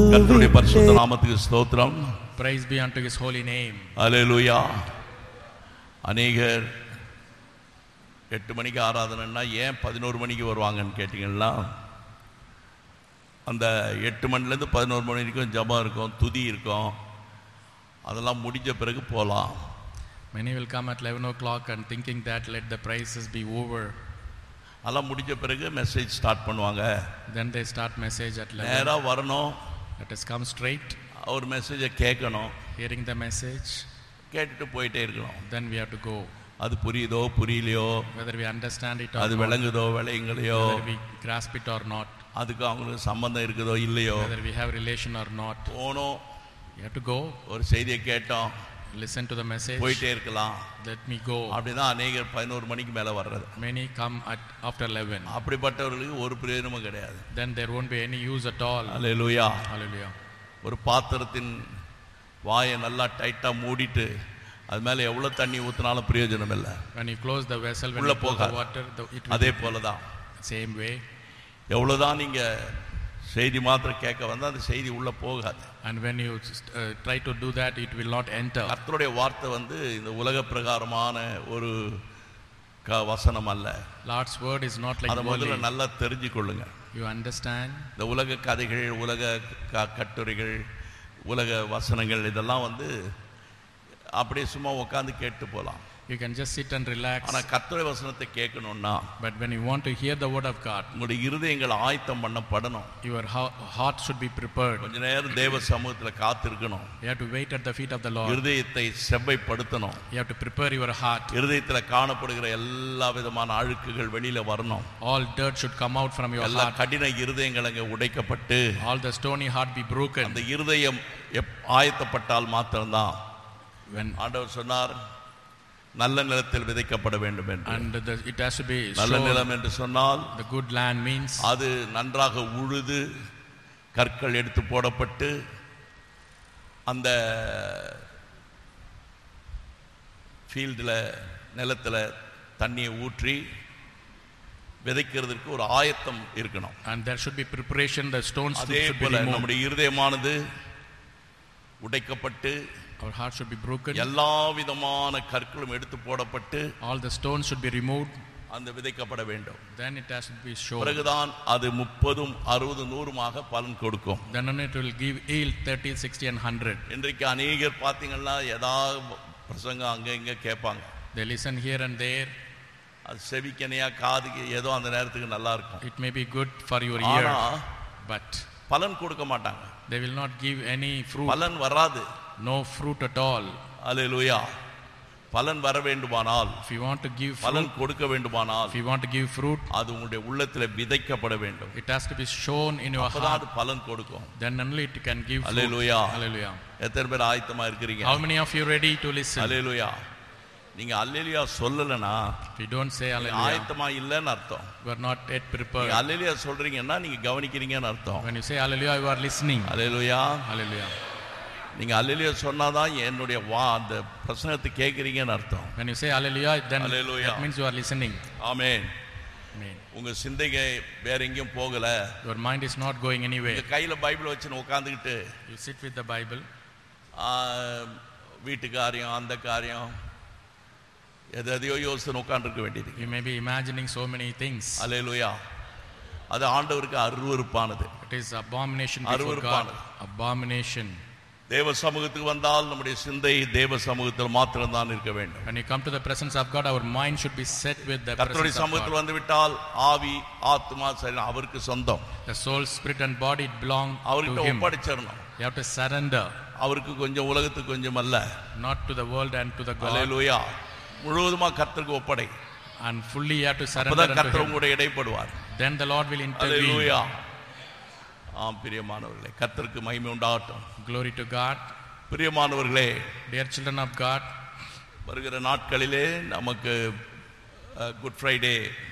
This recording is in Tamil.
கர்த்தருடைய பரிசுத்த நாமத்துக்கு ஸ்தோத்திரம் Praise be unto his holy name. Hallelujah அநேகர் எட்டு மணிக்கு ஆராதனைன்னா ஏன் பதினோரு மணிக்கு வருவாங்கன்னு கேட்டிங்கன்னா அந்த எட்டு மணிலேருந்து பதினோரு மணி வரைக்கும் ஜபம் இருக்கும் துதி இருக்கும் அதெல்லாம் முடிஞ்ச பிறகு போகலாம் Many will come at 11 o'clock and thinking that let the prices be over. அதெல்லாம் முடிஞ்ச பிறகு மெசேஜ் ஸ்டார்ட் பண்ணுவாங்க Then they start message at 11. நேராக வரணும் Let us come straight, ஒரு மெசேஜை கேட்கணும் hearing the message. கேட்டுட்டு போயிட்டே இருக்கணும் Then we have to go. அது புரியுதோ புரியலையோ Whether we understand it or அது not, விளங்குதோ விளையுங்களையோ whether we grasp it or not, அதுக்கு அவங்களுக்கு சம்பந்தம் இருக்குதோ இல்லையோ whether we have relation or not. போனோம் We have to go, ஒரு செய்தியை கேட்டோம் listen to the message. போயிட்டே இருக்கலாம் Let me go. அப்படிதான் அநேகர் பதினோரு மணிக்கு மேல வர்றது Many come at after 11. அப்படிப்பட்டவர்களுக்கு ஒரு பிரயோஜனமும் கிடையாது Then there won't be any use at all. Hallelujah Hallelujah. ஒரு பாத்திரத்தின் வாயை நல்லா டைட்டா மூடிட்டு அது மேல எவ்வளவு தண்ணி ஊத்தினாலும் பிரயோஜனம் இல்லை When you close the vessel, when உள்ள you pour the போகாது. water, the, it will அதே be போலதான் same way. எவ்வளவுதான் நீங்க செய்தி மாத்திரம் கேட்க வந்தா அந்த செய்தி உள்ள போகாது And when you uh, try to do that, it will not enter. கர்த்தருடைய வார்த்தை வந்து இந்த உலக பிரகாரமான ஒரு க வசனம் அல்ல Lord's word is not like அதை முதல்ல worldly. நல்லா தெரிஞ்சு கொள்ளுங்க You understand? இந்த உலக கதைகள் உலக க- கட்டுரைகள் உலக வசனங்கள் இதெல்லாம் வந்து அப்படியே சும்மா உட்காந்து கேட்டு போகலாம் You can just sit and relax. ஆனா கர்த்தருடைய வசனத்தை கேட்கணும்னா But when you want to hear the word of God, உங்களுடைய இருதயங்கள் ஆயத்தம் பண்ணப்படணும் your ho- heart should be prepared. கொஞ்ச நேரம் தேவ சமூகத்துல காத்திருக்கணும் You have to wait at the feet of the Lord. இருதயத்தை செவ்வைப்படுத்தணும் You have to prepare your heart. இருதயத்துல காணப்படுகிற எல்லா விதமான அழுக்குகள் வெளியில வரணும் All dirt should come out from your எல்லா heart. கடின இருதயங்கள் அங்க உடைக்கப்பட்டு All the stony heart be broken. அந்த இருதயம் எப்- ஆயத்தப்பட்டால் மாத்திரம்தான் When ஆண்டவர் சொன்னார் நல்ல நிலத்தில் விதைக்கப்பட வேண்டும் என்று and the, it has to be நல்ல sown. நிலம் என்று சொன்னால் The good land means அது நன்றாக உழுது கற்கள் எடுத்து போடப்பட்டு அந்த ஃபீல்டில் நிலத்தில் தண்ணியை ஊற்றி விதைக்கிறதுக்கு ஒரு ஆயத்தம் இருக்கணும் and there should be preparation. The stones அதே should be போல removed. நம்முடைய இருதயமானது உடைக்கப்பட்டு Our heart should be broken. எல்லா விதமான கற்களும் எடுத்து போடப்பட்டு All the stones should be removed. அந்த விதைக்கப்பட வேண்டும் Then it has to be shown. பிறகுதான் அது முப்பதும் அறுபது நூறுமாக பலன் கொடுக்கும் Then only it will give yield 30, 60 and 100. இன்றைக்கு அநேகர் பார்த்தீங்கன்னா ஏதாவது பிரசங்கம் அங்க இங்க கேட்பாங்க They listen here and there. அது செவிக்கனையா காதுக்கு ஏதோ அந்த நேரத்துக்கு நல்லா இருக்கும் It may be good for your ஆனா ear, but பலன் கொடுக்க மாட்டாங்க they will not give any fruit. பலன் வராது No fruit at all. அல்லேலூயா பலன் வர வேண்டுமானால் If you want to give fruit, பலன் கொடுக்க வேண்டுமானால் if you want to give fruit, அது உங்களுடைய உள்ளத்துல விதைக்கப்பட வேண்டும் it has to be shown in your அப்பதான் heart. அது பலன் கொடுக்கும் Then only it can give fruit. Hallelujah Hallelujah. எத்தனை பேர் ஆயத்தமா இருக்கிறீங்க How many of you ready to listen? அல்லேலூயா நீங்க அல்லேலூயா சொல்லலைன்னா If you don't say நீங்க hallelujah, ஆயத்தமா இல்லைன்னு அர்த்தம் you are not yet நீங்க prepared. அல்லேலூயா சொல்றீங்கன்னா நீங்க கவனிக்கிறீங்கன்னு அர்த்தம் When you say hallelujah, you are listening. Hallelujah Hallelujah. நீங்க அல்லேலூயா சொன்னாதான் என்னுடைய வா அந்த பிரசங்கத்தை கேட்குறீங்கன்னு அர்த்தம் When you say hallelujah, then Hallelujah. that means you are listening. Amen Amen. உங்க சிந்தைகை வேற எங்கேயும் போகல Your mind is not going உங்க anywhere. கையில பைபிள் வச்சுன்னு உட்காந்துக்கிட்டு You sit with the Bible. ஆ, வீட்டு காரியம் அந்த காரியம் எது எதையோ யோசித்து உட்காந்துருக்க வேண்டியது You may be imagining so many things. அல்லேலூயா அது ஆண்டவருக்கு அருவருப்பானது It is abomination before God. அருவருப்பானது. Abomination. தேவ சமூகத்துக்கு வந்தால் நம்முடைய சிந்தை தேவ சமூகத்தில் மாத்திரம்தான் இருக்க வேண்டும் When you come to the presence of God, our mind should be set with the கர்த்தருடைய presence of சமூகத்தில் God. வந்து விட்டால் ஆவி ஆத்மா சரி அவருக்கு சொந்தம் The soul, spirit, and body belong அவர்கிட்ட to Him. ஒப்படைச்சிடணும் You have to surrender, அவருக்கு கொஞ்சம் உலகத்துக்கு கொஞ்சம் அல்ல not to the world and to the God, அல்லேலூயா முழுவதுமா கர்த்தருக்கு ஒப்படை and fully you have to surrender அப்பதான் unto கர்த்தர் Him. உங்களுடைய இடைப்படுவார் Then the Lord will intervene. அல்லேலூயா ஆம் பிரியமானவர்களே கர்த்தருக்கு மகிமை உண்டாகட்டும் Glory to God. பிரியமானவர்களே Dear children of God, வருகிற நாட்களிலே நமக்கு குட் ஃப்ரைடே